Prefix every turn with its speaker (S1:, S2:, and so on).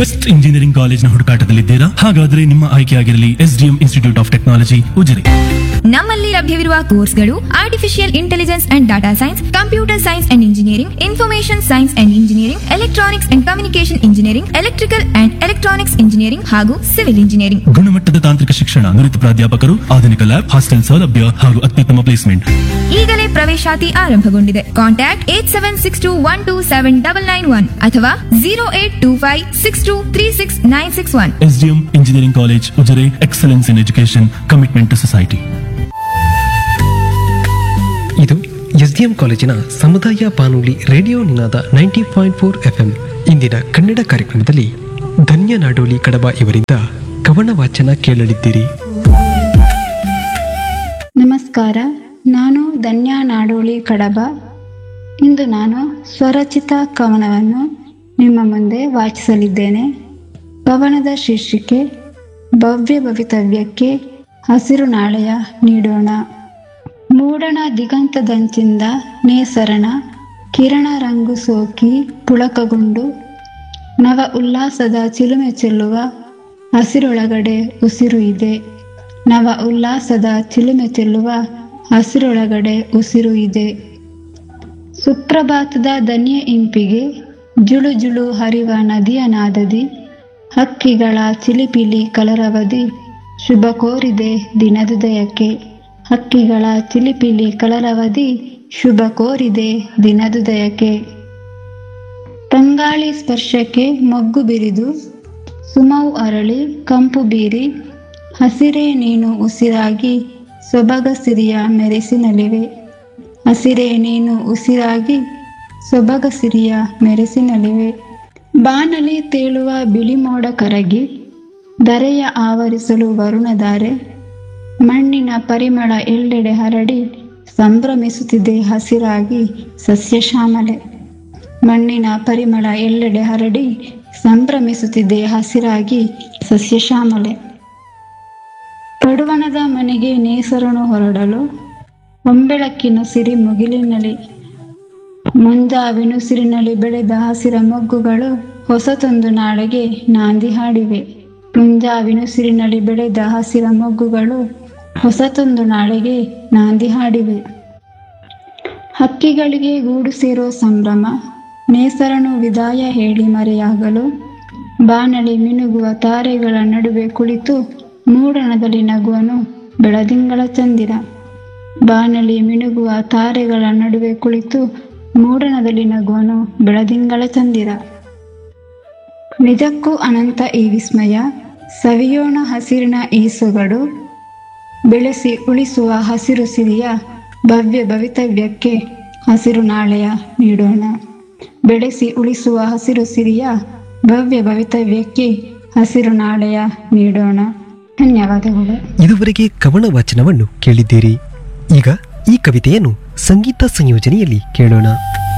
S1: best engineering ಕಾಲೇಜ್ನ ಹುಡುಕಾಟದಲ್ಲಿದ್ದೀರಾ ಹಾಗಾದ್ರೆ ನಿಮ್ಮ ಆಯ್ಕೆಯಾಗಿರಲಿ SDM institute of technology Ujire
S2: ನಮ್ಮಲ್ಲಿ ಲಭ್ಯವಿರುವ ಕೋರ್ಸ್ಗಳು artificial intelligence and data science computer science and engineering information science and engineering electronics and communication engineering electrical and electronics engineering ಹಾಗೂ civil engineering
S1: ಗುಣಮಟ್ಟದ ತಾಂತ್ರಿಕ ಶಿಕ್ಷಣ ನುರಿತ ಪ್ರಾಧ್ಯಾಪಕರು ಆಧುನಿಕ ಲ್ಯಾಬ್ ಹಾಸ್ಟೆಲ್ ಸೌಲಭ್ಯ ಹಾಗೂ ಅತ್ಯುತ್ತಮ ಪ್ಲೇಸ್ಮೆಂಟ್
S2: ಈಗಲೇ ಪ್ರವೇಶಾತಿ ಆರಂಭಗೊಂಡಿದೆ contact eight seven six two one two seven double nine one ಅಥವಾ zero eight two five six two three six nine six one
S1: SDM engineering college Ujire excellence in education commitment to society
S3: ಇದು SDM ಕಾಲೇಜಿನ ಸಮುದಾಯ ಬಾನುಲಿ radio Ninada ninety point four F M ಇಂದಿನ ಕನ್ನಡ ಕಾರ್ಯಕ್ರಮದಲ್ಲಿ ಧನ್ಯ ನಾಡೋಲಿ ಕಡಬ ಇವರಿಂದ ಕವನ ವಾಚನ ಕೇಳಲಿದ್ದೀರಿ
S4: ನಮಸ್ಕಾರ ನಾನು ಧನ್ಯ ನಾಡೋಳಿ ಕಡಬ ಇಂದು ನಾನು ಸ್ವರಚಿತ ಕವನವನ್ನು ನಿಮ್ಮ ಮುಂದೆ ವಾಚಿಸಲಿದ್ದೇನೆ ಕವನದ ಶೀರ್ಷಿಕೆ ಭವ್ಯ ಭವಿತವ್ಯಕ್ಕೆ ಹಸಿರು ನಾಳೆಯ ನೀಡೋಣ ಮೂಡಣ ದಿಗಂತದಂಚಿಂದ ನೇಸರಣ ಕಿರಣ ರಂಗು ಸೋಕಿ ಪುಳಕಗೊಂಡು ನವ ಉಲ್ಲಾಸದ ಚಿಲುಮೆ ಚೆಲ್ಲುವ ಹಸಿರೊಳಗಡೆ ಉಸಿರು ಇದೆ ನವ ಉಲ್ಲಾಸದ ಚಿಲುಮೆ ಚೆಲ್ಲುವ ಹಸಿರೊಳಗಡೆ ಉಸಿರು ಇದೆ ಸುಪ್ರಭಾತದ ದನಿಯ ಇಂಪಿಗೆ ಜುಳು ಜುಳು ಹರಿವ ನದಿಯ ನಾದದಿ ಹಕ್ಕಿಗಳ ಚಿಲಿಪಿಲಿ ಕಲರವದಿ ಶುಭ ಕೋರಿದೆ ದಿನದುದಯಕ್ಕೆ ಹಕ್ಕಿಗಳ ಚಿಲಿಪಿಲಿ ಕಲರವದಿ ಶುಭ ಕೋರಿದೆ ದಿನದುದಯಕ್ಕೆ ತಂಗಾಳಿ ಸ್ಪರ್ಶಕ್ಕೆ ಮೊಗ್ಗು ಬಿರಿದು ಸುಮವು ಅರಳಿ ಕಂಪು ಬೀರಿ ಹಸಿರೇ ನೀನು ಉಸಿರಾಗಿ ಸೊಬಗ ಸಿರಿಯ ಮೆರೆಸಿನಲಿವೆ ಹಸಿರೇ ನೀನು ಉಸಿರಾಗಿ ಸೊಬಗ ಸಿರಿಯ ಮೆರೆಸಿನಲಿವೆ ಬಾನಲಿ ತೇಳುವ ಬಿಳಿ ಮೋಡ ಕರಗಿ ಧರೆಯ ಆವರಿಸಲು ವರುಣಧಾರೆ ಮಣ್ಣಿನ ಪರಿಮಳ ಎಲ್ಲೆಡೆ ಹರಡಿ ಸಂಭ್ರಮಿಸುತ್ತಿದೆ ಹಸಿರಾಗಿ ಸಸ್ಯಶ್ಯಾಮಲೆ ಮಣ್ಣಿನ ಪರಿಮಳ ಎಲ್ಲೆಡೆ ಹರಡಿ ಸಂಭ್ರಮಿಸುತ್ತಿದೆ ಹಸಿರಾಗಿ ಸಸ್ಯಶ್ಯಾಮಲೆ ಪಡುವಣದ ಮನೆಗೆ ನೇಸರನು ಹೊರಡಲು ಒಂಬೆಳಕಿನ ಸಿರಿ ಮುಗಿಲಿನಲ್ಲಿ ಮುಂಜಾವಿನುಸಿರಿನಲ್ಲಿ ಬೆಳೆದ ಹಸಿರ ಮೊಗ್ಗುಗಳು ಹೊಸತೊಂದು ನಾಳೆಗೆ ನಾಂದಿ ಹಾಡಿವೆ ಮುಂಜಾವಿನುಸಿರಿನಲ್ಲಿ ಬೆಳೆದ ಹಸಿರ ಮೊಗ್ಗುಗಳು ಹೊಸತೊಂದು ನಾಳೆಗೆ ನಾಂದಿ ಹಾಡಿವೆ ಹಕ್ಕಿಗಳಿಗೆ ಗೂಡು ಸೇರೋ ಸಂಭ್ರಮ ನೇಸರನು ವಿದಾಯ ಹೇಳಿ ಮರೆಯಾಗಲು ಬಾನಲಿ ಮಿನುಗುವ ತಾರೆಗಳ ನಡುವೆ ಕುಳಿತು ಮೂಡಣದಲ್ಲಿ ನಗುವನು ಬೆಳದಿಂಗಳ ಚಂದಿರ ಬಾನಲಿ ಮಿನುಗುವ ತಾರೆಗಳ ನಡುವೆ ಕುಳಿತು ಮೂಡಣದಲ್ಲಿ ನಗುವನು ಬೆಳದಿಂಗಳ ಚಂದಿರ ನಿಜಕ್ಕೂ ಅನಂತ ಈ ವಿಸ್ಮಯ ಸವಿಯೋಣ ಹಸಿರಿನ ಈ ಸೊಗಡು ಬೆಳೆಸಿ ಉಳಿಸುವ ಹಸಿರು ಸಿರಿಯ ಭವ್ಯ ಭವಿತವ್ಯಕ್ಕೆ ಹಸಿರು ನಾಳೆಯ ನೀಡೋಣ ಬೆಳೆಸಿ ಉಳಿಸುವ ಹಸಿರು ಸಿರಿಯ ಭವ್ಯ ಭವಿತವ್ಯಕ್ಕೆ ಹಸಿರು ನಾಳೆಯ ನೀಡೋಣ ಧನ್ಯವಾದಗಳು
S3: ಇದುವರೆಗೆ ಕವನ ವಾಚನವನ್ನು ಕೇಳಿದ್ದೀರಿ ಈಗ ಈ ಕವಿತೆಯನ್ನು ಸಂಗೀತ ಸಂಯೋಜನೆಯಲ್ಲಿ ಕೇಳೋಣ